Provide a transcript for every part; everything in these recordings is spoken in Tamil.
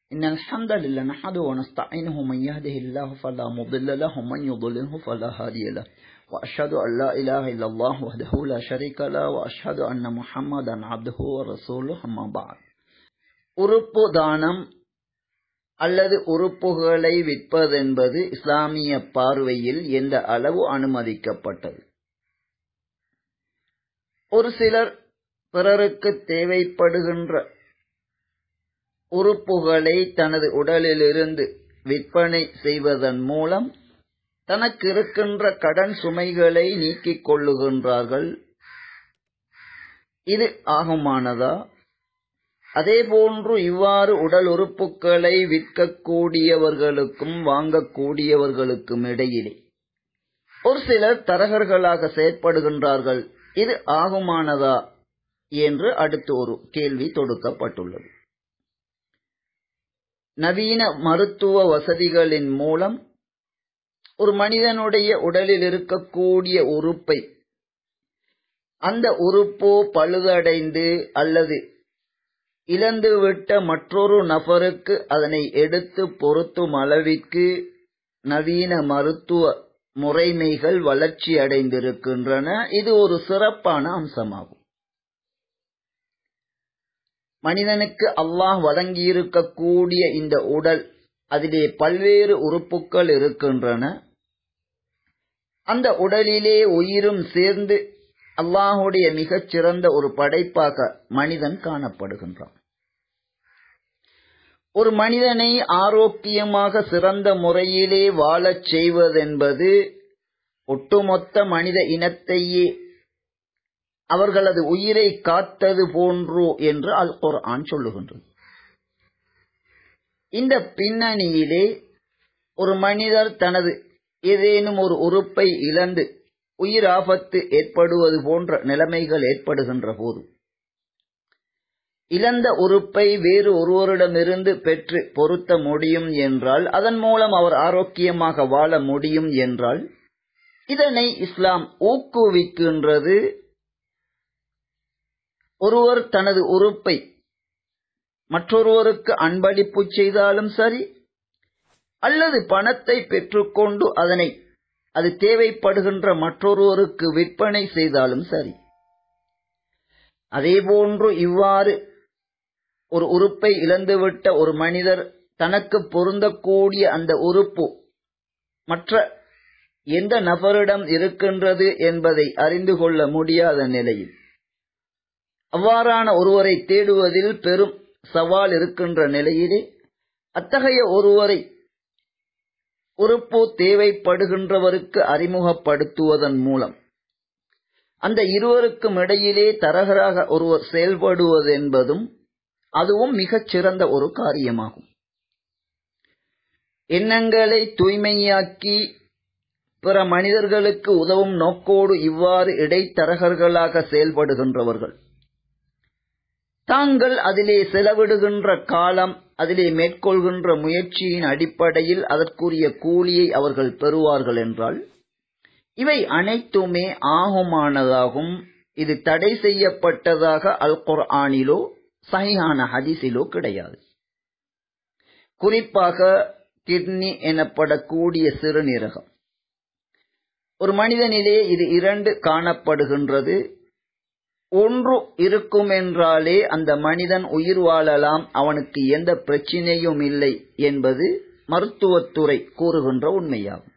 إن الحمد لله نحمده ونستعينه من يهده الله فلا مضل له ومن يضلله فلا هادي له وأشهد أن لا إله إلا الله وحده لا شريك له وأشهد أن محمدا عبده ورسوله أما بعد உறுப்பு தானம் அல்லது உறுப்புகளை விற்பதென்பது இஸ்லாமிய பார்வையில் எந்த அளவு அனுமதிக்கப்பட்டது ஒரு சிலர் பிறருக்கு தேவைப்படுகின்ற உறுப்புகளை தனது உடலிலிருந்து விற்பனை செய்வதன் மூலம் தனக்கு இருக்கின்ற கடன் சுமைகளை நீக்கிக் கொள்ளுகின்றார்கள் இது ஆகுமானதா அதேபோன்று இவ்வாறு உடல் உறுப்புகளை விற்கக்கூடியவர்களுக்கும் வாங்கக்கூடியவர்களுக்கும் இடையிலே ஒரு சிலர் தரகர்களாக செயற்படுகின்றார்கள் இது ஆகுமானதா என்று அடுத்து ஒரு கேள்வி தொடுக்கப்பட்டுள்ளது நவீன மருத்துவ வசதிகளின் மூலம் ஒரு மனிதனுடைய உடலில் இருக்கக்கூடிய உறுப்பை அந்த உறுப்போ பழுதடைந்து அல்லது இழந்துவிட்ட மற்றொரு நபருக்கு அதனை எடுத்து பொருத்தும் அளவிற்கு நவீன மருத்துவ முறைமைகள் வளர்ச்சி அடைந்திருக்கின்றன இது ஒரு சிறப்பான அம்சமாகும் மனிதனுக்கு அல்லாஹ் வழங்கியிருக்கக்கூடிய இந்த உடல் அதிலே பல்வேறு உறுப்புகள் இருக்கின்றன அந்த உடலிலே உயிரும் சேர்ந்து அல்லாஹுடைய மிகச் சிறந்த ஒரு படைப்பாக மனிதன் காணப்படுகின்றான் ஒரு மனிதனை ஆரோக்கியமாக சிறந்த முறையிலே வாழச் செய்வதென்பது ஒட்டுமொத்த மனித இனத்தையே அவர்களது உயிரை காத்தது போன்று என்று அல் குர்ஆன் சொல்லுகின்றது இந்த பின்னணியிலே ஒரு மனிதர் தனது ஏதேனும் ஒரு உறுப்பை இழந்து உயிர் ஆபத்து ஏற்படுவது போன்ற நிலைமைகள் ஏற்படுகின்ற போது இழந்த உறுப்பை வேறு ஒருவரிடமிருந்து பெற்று பொருத்த முடியும் என்றால் அதன் மூலம் அவர் ஆரோக்கியமாக வாழ முடியும் என்றால் இதனை இஸ்லாம் ஊக்குவிக்கின்றது ஒருவர் தனது உறுப்பை மற்றொருவருக்கு அன்பளிப்பு செய்தாலும் சரி அல்லது பணத்தை பெற்றுக்கொண்டு அதனை அது தேவைப்படுகின்ற மற்றொருவருக்கு விற்பனை செய்தாலும் சரி அதேபோன்று இவ்வாறு ஒரு உறுப்பை இழந்துவிட்ட ஒரு மனிதர் தனக்கு பொருந்தக்கூடிய அந்த உறுப்பு மற்ற எந்த நபரிடம் இருக்கின்றது என்பதை அறிந்து கொள்ள முடியாத நிலையில் அவ்வாறான ஒருவரை தேடுவதில் பெரும் சவால் இருக்கின்ற நிலையிலே அத்தகைய ஒருவரை உறுப்பு தேவைப்படுகின்றவருக்கு அறிமுகப்படுத்துவதன் மூலம் அந்த இருவருக்கும் இடையிலே தரகராக ஒருவர் செயல்படுவது என்பதும் அதுவும் மிகச் சிறந்த ஒரு காரியமாகும் எண்ணங்களை தூய்மையாக்கி பிற மனிதர்களுக்கு உதவும் நோக்கோடு இவ்வாறு இடைத்தரகர்களாக செயல்படுகின்றவர்கள் தாங்கள் அதிலே செலவிடுகின்ற காலம் அதிலே மேற்கொள்கின்ற முயற்சியின் அடிப்படையில் அதற்குரிய கூலியை அவர்கள் பெறுவார்கள் என்றால் இவை அனைத்துமே ஆகுமானதாகும் இது தடை செய்யப்பட்டதாக அல் குர்ஆனிலோ சஹிஹான ஹதீஸிலோ கிடையாது குறிப்பாக கிட்னி எனப்படக்கூடிய சிறுநீரகம் ஒரு மனிதனிலே இது இரண்டு காணப்படுகின்றது ஒன்று இருக்கும் என்றாலே அந்த மனிதன் உயிர் வாழலாம் அவனுக்கு எந்த பிரச்சனையும் இல்லை என்பது மருத்துவத்துறை கூறுகின்ற உண்மையாகும்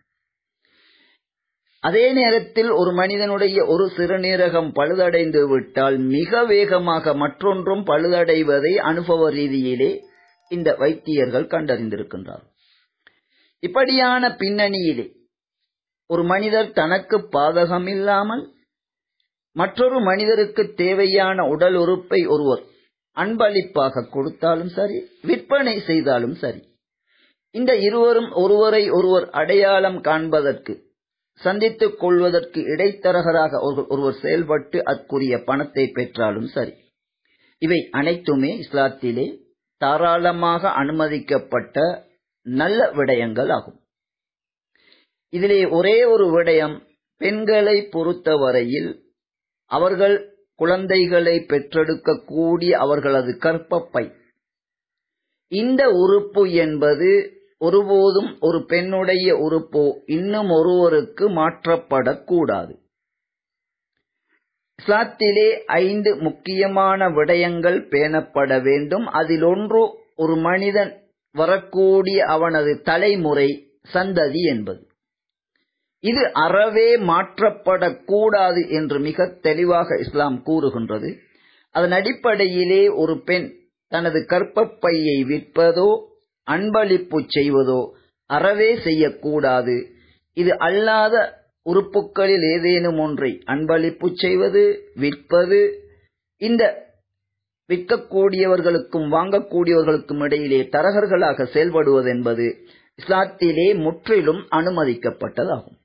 அதே நேரத்தில் ஒரு மனிதனுடைய ஒரு சிறுநீரகம் பழுதடைந்து விட்டால் மிக வேகமாக மற்றொன்றும் பழுதடைவதை அனுபவ ரீதியிலே இந்த வைத்தியர்கள் கண்டறிந்திருக்கின்றார் இப்படியான பின்னணியிலே ஒரு மனிதர் தனக்கு பாதகமில்லாமல் மற்றொரு மனிதருக்கு தேவையான உடல் உறுப்பை ஒருவர் அன்பளிப்பாக கொடுத்தாலும் சரி விற்பனை செய்தாலும் சரி இந்த இருவரும் ஒருவரை ஒருவர் அடையாளம் காண்பதற்கு சந்தித்துக் கொள்வதற்கு இடைத்தரகராக ஒருவர் செயல்பட்டு அற்குரிய பணத்தை பெற்றாலும் சரி இவை அனைத்துமே இஸ்லாத்திலே தாராளமாக அனுமதிக்கப்பட்ட நல்ல விடயங்கள் ஆகும் இதிலே ஒரே ஒரு விடயம் பெண்களை பொறுத்தவரையில் அவர்கள் குழந்தைகளை பெற்றெடுக்கக்கூடிய அவர்களது கற்பப்பை இந்த உறுப்பு என்பது ஒருபோதும் ஒரு பெண்ணுடைய உறுப்பு இன்னும் ஒருவருக்கு மாற்றப்படக்கூடாது இஸ்லாத்திலே ஐந்து முக்கியமான விடயங்கள் பேணப்பட வேண்டும் அதில் ஒன்று ஒரு மனிதன் வரக்கூடிய அவனது தலைமுறை சந்ததி என்பது இது அறவே மாற்றப்படக்கூடாது என்று மிக தெளிவாக இஸ்லாம் கூறுகின்றது அதன் அடிப்படையிலே ஒரு பெண் தனது கற்பப்பையை விற்பதோ அன்பளிப்பு செய்வதோ அறவே செய்யக்கூடாது இது அல்லாத உறுப்புகளில் ஏதேனும் ஒன்றை அன்பளிப்பு செய்வது விற்பது இந்த விற்கக்கூடியவர்களுக்கும் வாங்கக்கூடியவர்களுக்கும் இடையிலே தரகர்களாக செயல்படுவது என்பது இஸ்லாத்திலே முற்றிலும் அனுமதிக்கப்பட்டதாகும்